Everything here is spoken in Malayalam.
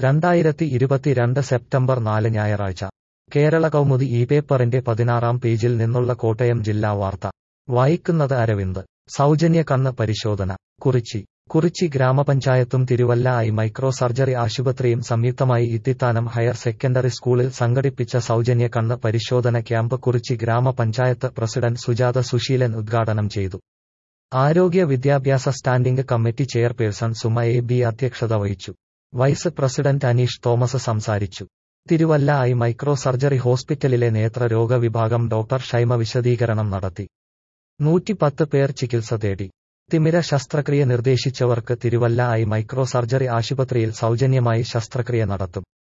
രണ്ടായിരത്തി ഇരുപത്തിരണ്ട് സെപ്റ്റംബർ നാല് ഞായറാഴ്ച കേരള കൗമുദി ഈ പേപ്പറിന്റെ പതിനാറാം പേജിൽ നിന്നുള്ള കോട്ടയം ജില്ലാ വാർത്ത വായിക്കുന്നത് അരവിന്ദ് സൗജന്യ കണ്ണ് പരിശോധന കുറിച്ചി കുറിച്ചി ഗ്രാമപഞ്ചായത്തും തിരുവല്ല ഐ മൈക്രോ സർജറി ആശുപത്രിയും സംയുക്തമായി ഇത്തിത്താനം ഹയർ സെക്കൻഡറി സ്കൂളിൽ സംഘടിപ്പിച്ച സൗജന്യ കണ്ണ് പരിശോധന ക്യാമ്പ് കുറിച്ചി ഗ്രാമപഞ്ചായത്ത് പ്രസിഡന്റ് സുജാത സുശീലൻ ഉദ്ഘാടനം ചെയ്തു ആരോഗ്യ വിദ്യാഭ്യാസ standing committee chairperson Suma A B അധ്യക്ഷത വഹിച്ചു വൈസ് പ്രസിഡന്റ് അനീഷ് തോമസ് സംസാരിച്ചു തിരുവല്ല ഐ മൈക്രോ സർജറി ഹോസ്പിറ്റലിലെ നേത്രരോഗ വിഭാഗം ഡോക്ടർ ഷൈമ വിശദീകരണം നടത്തി നൂറ്റിപ്പത്ത് പേർ ചികിത്സ തേടി തിമിര ശസ്ത്രക്രിയ നിർദ്ദേശിച്ചവർക്ക് തിരുവല്ല ഐ മൈക്രോ സർജറി ആശുപത്രിയിൽ സൗജന്യമായി ശസ്ത്രക്രിയ നടത്തും